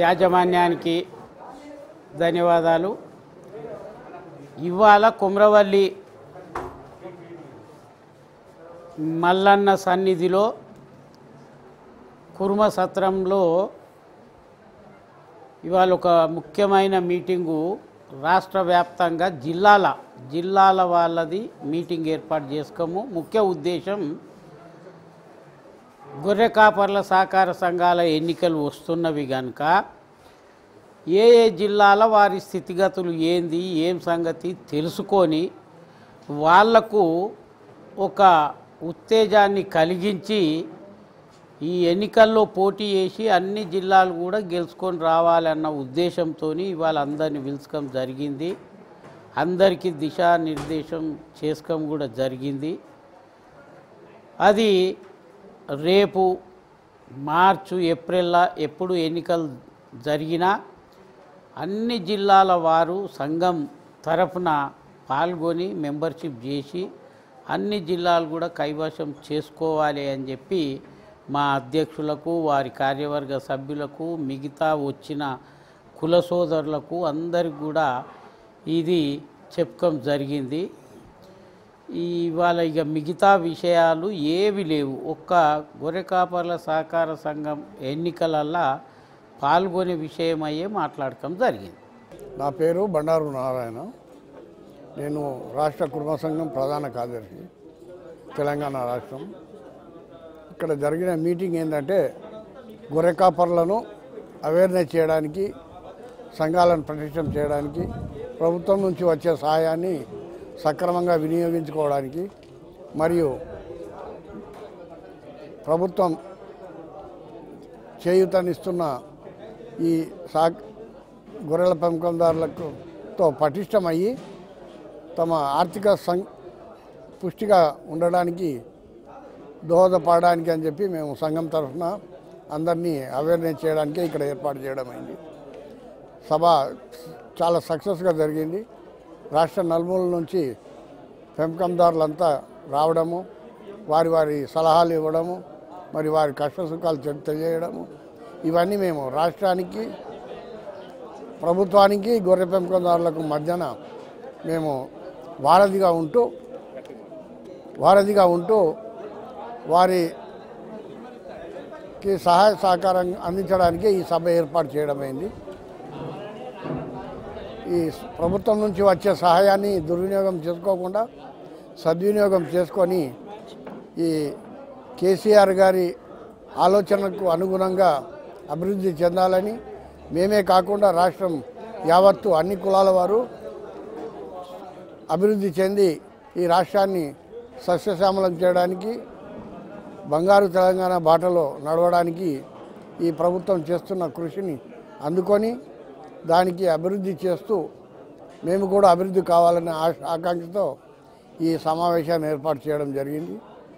యాజమాన్యానికి ధన్యవాదాలు ఇవాళ కుమ్రవల్లి మల్లన్న సన్నిధిలో కుర్మ సత్రంలో ఇవాళ ఒక ముఖ్యమైన మీటింగు రాష్ట్ర వ్యాప్తంగా జిల్లాల జిల్లాల వాళ్ళది మీటింగ్ ఏర్పాటు చేసుకోము ముఖ్య ఉద్దేశం గొర్రె కాపర్ల సహకార సంఘాల ఎన్నికలు వస్తున్నవి కనుక ఏ ఏ జిల్లాల వారి స్థితిగతులు ఏంది ఏం సంగతి తెలుసుకొని వాళ్లకు ఒక ఉత్తేజాన్ని కలిగించి ఈ ఎన్నికల్లో పోటీ చేసి అన్ని జిల్లాలు కూడా గెలుచుకొని రావాలన్న ఉద్దేశంతో ఇవాళ అందరిని పిలుచుకోవడం జరిగింది అందరికీ దిశానిర్దేశం చేసుకోవడం కూడా జరిగింది అది రేపు మార్చు ఏప్రిల్లో ఎప్పుడు ఎన్నికలు జరిగినా అన్ని జిల్లాల వారు సంఘం తరఫున పాల్గొని మెంబర్షిప్ చేసి అన్ని జిల్లాలు కూడా కైవశం చేసుకోవాలి అని చెప్పి మా అధ్యక్షులకు వారి కార్యవర్గ సభ్యులకు మిగతా వచ్చిన కుల సోదరులకు అందరికి కూడా ఇది చెప్పడం జరిగింది ఈ ఇవాళ ఇక మిగతా విషయాలు ఏవి లేవు ఒక్క గొర్రె కాపర్ల సహకార సంఘం ఎన్నికలల్లా పాల్గొనే విషయమయ్యే మాట్లాడటం జరిగింది నా పేరు బండారు నారాయణ నేను రాష్ట్ర కుటుంబ సంఘం ప్రధాన కార్యదర్శి తెలంగాణ రాష్ట్రం ఇక్కడ జరిగిన మీటింగ్ ఏంటంటే గొర్రె కాపర్లను అవేర్నెస్ చేయడానికి సంఘాలను ప్రతిష్టం చేయడానికి ప్రభుత్వం నుంచి వచ్చే సహాయాన్ని సక్రమంగా వినియోగించుకోవడానికి మరియు ప్రభుత్వం చేయూతనిస్తున్న ఈ సా గొర్రెల పెంపకందారులకు తో పటిష్టమయ్యి తమ ఆర్థిక సం పుష్టిగా ఉండడానికి దోహదపడడానికి అని చెప్పి మేము సంఘం తరఫున అందరినీ అవేర్నెస్ చేయడానికి ఇక్కడ ఏర్పాటు చేయడం అయింది సభ చాలా సక్సెస్గా జరిగింది రాష్ట్ర నలుమూల నుంచి పెంపకందారులంతా రావడము వారి వారి సలహాలు ఇవ్వడము మరి వారి కష్ట సుఖాలు తె- తెలియజేయడము ఇవన్నీ మేము రాష్ట్రానికి ప్రభుత్వానికి గొర్రె పెంపకందారులకు మధ్యన మేము వారధిగా ఉంటూ వారధిగా ఉంటూ వారికి సహాయ సహకారం అందించడానికి ఈ సభ ఏర్పాటు చేయడమైంది ఈ ప్రభుత్వం నుంచి వచ్చే సహాయాన్ని దుర్వినియోగం చేసుకోకుండా సద్వినియోగం చేసుకొని ఈ కేసీఆర్ గారి ఆలోచనకు అనుగుణంగా అభివృద్ధి చెందాలని మేమే కాకుండా రాష్ట్రం యావత్తు అన్ని కులాల వారు అభివృద్ధి చెంది ఈ రాష్ట్రాన్ని సస్యశ్యామలం చేయడానికి బంగారు తెలంగాణ బాటలో నడవడానికి ఈ ప్రభుత్వం చేస్తున్న కృషిని అందుకొని దానికి అభివృద్ధి చేస్తూ మేము కూడా అభివృద్ధి కావాలనే ఆశ ఆకాంక్షతో ఈ సమావేశాన్ని ఏర్పాటు చేయడం జరిగింది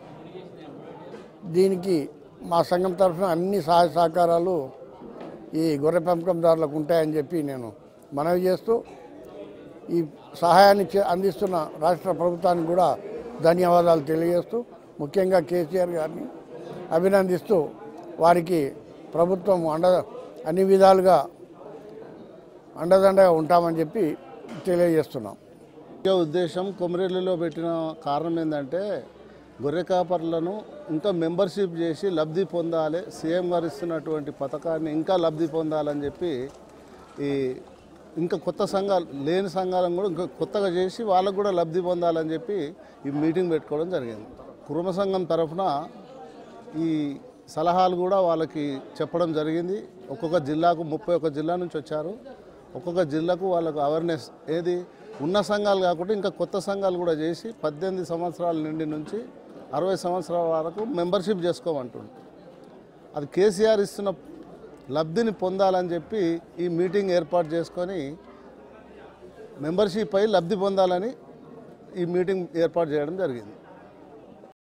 దీనికి మా సంఘం తరఫున అన్ని సహాయ సహకారాలు ఈ గొర్రె పెంపకందారులకు ఉంటాయని చెప్పి నేను మనవి చేస్తూ ఈ సహాయాన్ని చే- అందిస్తున్న రాష్ట్ర ప్రభుత్వానికి కూడా ధన్యవాదాలు తెలియజేస్తూ ముఖ్యంగా కేసీఆర్ గారిని అభినందిస్తూ వారికి ప్రభుత్వం అండ అన్ని విధాలుగా అండదండగా ఉంటామని చెప్పి తెలియజేస్తున్నాం ముఖ్య ఉద్దేశం కొమరేలిలో పెట్టిన కారణం ఏంటంటే గొర్రె కాపర్లను ఇంకా మెంబర్షిప్ చేసి లబ్ధి పొందాలి సీఎం గారు ఇస్తున్నటువంటి పథకాన్ని ఇంకా లబ్ధి పొందాలని చెప్పి ఈ ఇంకా కొత్త సంఘాలు లేని సంఘాలను కూడా ఇంకా కొత్తగా చేసి వాళ్ళకు కూడా లబ్ధి పొందాలని చెప్పి ఈ మీటింగ్ పెట్టుకోవడం జరిగింది కుటుంబ సంఘం తరఫున ఈ సలహాలు కూడా వాళ్ళకి చెప్పడం జరిగింది ఒక్కొక్క జిల్లాకు ముప్పై ఒక్క జిల్లా నుంచి వచ్చారు ఒక్కొక్క జిల్లాకు వాళ్ళకు అవేర్నెస్ ఏది ఉన్న సంఘాలు కాకుండా ఇంకా కొత్త సంఘాలు కూడా చేసి పద్దెనిమిది సంవత్సరాల నుండి నుంచి అరవై సంవత్సరాల వరకు మెంబర్షిప్ చేసుకోమంటుంది అది కేసీఆర్ ఇస్తున్న లబ్ధిని పొందాలని చెప్పి ఈ మీటింగ్ ఏర్పాటు చేసుకొని మెంబర్షిప్ అయి లబ్ధి పొందాలని ఈ మీటింగ్ ఏర్పాటు చేయడం జరిగింది